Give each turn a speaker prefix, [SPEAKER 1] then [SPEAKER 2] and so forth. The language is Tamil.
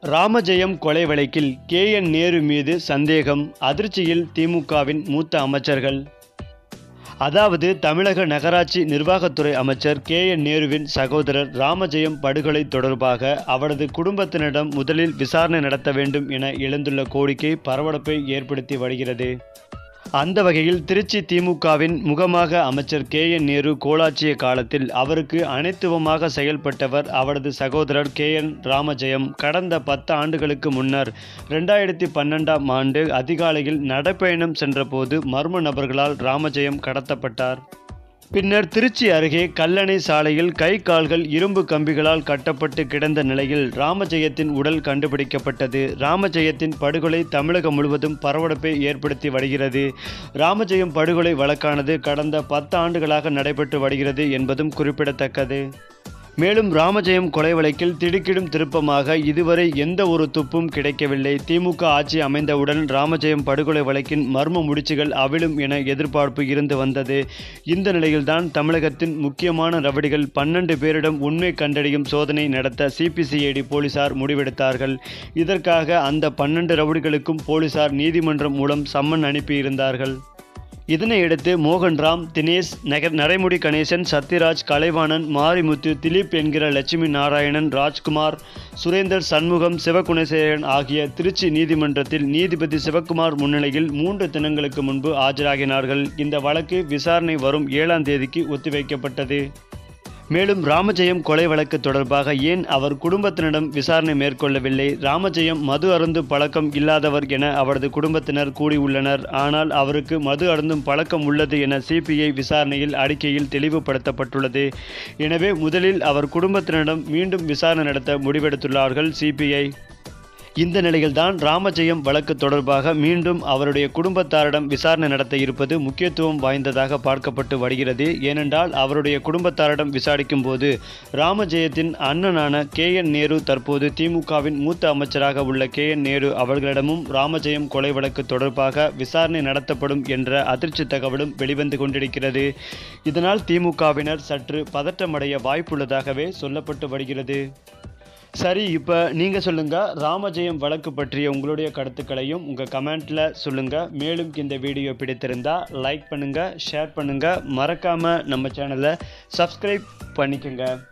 [SPEAKER 1] ராமஜெயம் கொலை வழக்கில் கே என் நேரு மீது சந்தேகம் அதிர்ச்சியில் திமுகவின் மூத்த அமைச்சர்கள் அதாவது தமிழக நகராட்சி நிர்வாகத்துறை அமைச்சர் கே என் நேருவின் சகோதரர் ராமஜெயம் படுகொலை தொடர்பாக அவரது குடும்பத்தினரிடம் முதலில் விசாரணை நடத்த வேண்டும் என எழுந்துள்ள கோரிக்கை பரபரப்பை ஏற்படுத்தி வருகிறது அந்த வகையில் திருச்சி திமுகவின் முகமாக அமைச்சர் கே என் நேரு கோலாட்சிய காலத்தில் அவருக்கு அனைத்துவமாக செயல்பட்டவர் அவரது சகோதரர் கே என் ராமஜெயம் கடந்த பத்து ஆண்டுகளுக்கு முன்னர் ரெண்டாயிரத்தி பன்னெண்டாம் ஆண்டு அதிகாலையில் நடைப்பயணம் சென்றபோது மர்ம நபர்களால் ராமஜெயம் கடத்தப்பட்டார் பின்னர் திருச்சி அருகே கல்லணை சாலையில் கை கால்கள் இரும்பு கம்பிகளால் கட்டப்பட்டு கிடந்த நிலையில் ராமஜெயத்தின் உடல் கண்டுபிடிக்கப்பட்டது ராமஜெயத்தின் படுகொலை தமிழகம் முழுவதும் பரபரப்பை ஏற்படுத்தி வருகிறது ராமஜெயம் படுகொலை வழக்கானது கடந்த பத்து ஆண்டுகளாக நடைபெற்று வருகிறது என்பதும் குறிப்பிடத்தக்கது மேலும் ராமஜெயம் கொலை வழக்கில் திடுக்கிடும் திருப்பமாக இதுவரை எந்த ஒரு துப்பும் கிடைக்கவில்லை திமுக ஆட்சி அமைந்தவுடன் ராமஜெயம் படுகொலை வழக்கின் மர்ம முடிச்சுகள் அவிழும் என எதிர்பார்ப்பு இருந்து வந்தது இந்த நிலையில்தான் தமிழகத்தின் முக்கியமான ரவடிகள் பன்னெண்டு பேரிடம் உண்மை கண்டறியும் சோதனை நடத்த சிபிசிஐடி போலீசார் முடிவெடுத்தார்கள் இதற்காக அந்த பன்னெண்டு ரவுடிகளுக்கும் போலீசார் நீதிமன்றம் மூலம் சம்மன் அனுப்பியிருந்தார்கள் இதனையடுத்து மோகன்ராம் தினேஷ் நகர் நரைமுடி கணேசன் சத்யராஜ் கலைவாணன் மாரிமுத்து திலீப் என்கிற லட்சுமி நாராயணன் ராஜ்குமார் சுரேந்தர் சண்முகம் சிவகுணசேகரன் ஆகிய திருச்சி நீதிமன்றத்தில் நீதிபதி சிவக்குமார் முன்னிலையில் மூன்று தினங்களுக்கு முன்பு ஆஜராகினார்கள் இந்த வழக்கு விசாரணை வரும் ஏழாம் தேதிக்கு ஒத்திவைக்கப்பட்டது மேலும் ராமஜெயம் கொலை வழக்கு தொடர்பாக ஏன் அவர் குடும்பத்தினரிடம் விசாரணை மேற்கொள்ளவில்லை ராமஜெயம் மது அருந்து பழக்கம் இல்லாதவர் என அவரது குடும்பத்தினர் கூறியுள்ளனர் ஆனால் அவருக்கு மது அருந்தும் பழக்கம் உள்ளது என சிபிஐ விசாரணையில் அறிக்கையில் தெளிவுபடுத்தப்பட்டுள்ளது எனவே முதலில் அவர் குடும்பத்தினரிடம் மீண்டும் விசாரணை நடத்த முடிவெடுத்துள்ளார்கள் சிபிஐ இந்த நிலையில்தான் ராமஜெயம் வழக்கு தொடர்பாக மீண்டும் அவருடைய குடும்பத்தாரிடம் விசாரணை நடத்த இருப்பது முக்கியத்துவம் வாய்ந்ததாக பார்க்கப்பட்டு வருகிறது ஏனென்றால் அவருடைய குடும்பத்தாரிடம் விசாரிக்கும் போது ராமஜெயத்தின் அண்ணனான கே என் நேரு தற்போது திமுகவின் மூத்த அமைச்சராக உள்ள கே என் நேரு அவர்களிடமும் ராமஜெயம் கொலை வழக்கு தொடர்பாக விசாரணை நடத்தப்படும் என்ற அதிர்ச்சி தகவலும் வெளிவந்து கொண்டிருக்கிறது இதனால் திமுகவினர் சற்று பதற்றமடைய வாய்ப்புள்ளதாகவே சொல்லப்பட்டு வருகிறது சரி இப்போ நீங்கள் சொல்லுங்கள் ராமஜெயம் வழக்கு பற்றிய உங்களுடைய கருத்துக்களையும் உங்கள் கமெண்ட்டில் சொல்லுங்கள் மேலும் இந்த வீடியோ பிடித்திருந்தால் லைக் பண்ணுங்கள் ஷேர் பண்ணுங்கள் மறக்காமல் நம்ம சேனலை சப்ஸ்கிரைப் பண்ணிக்கோங்க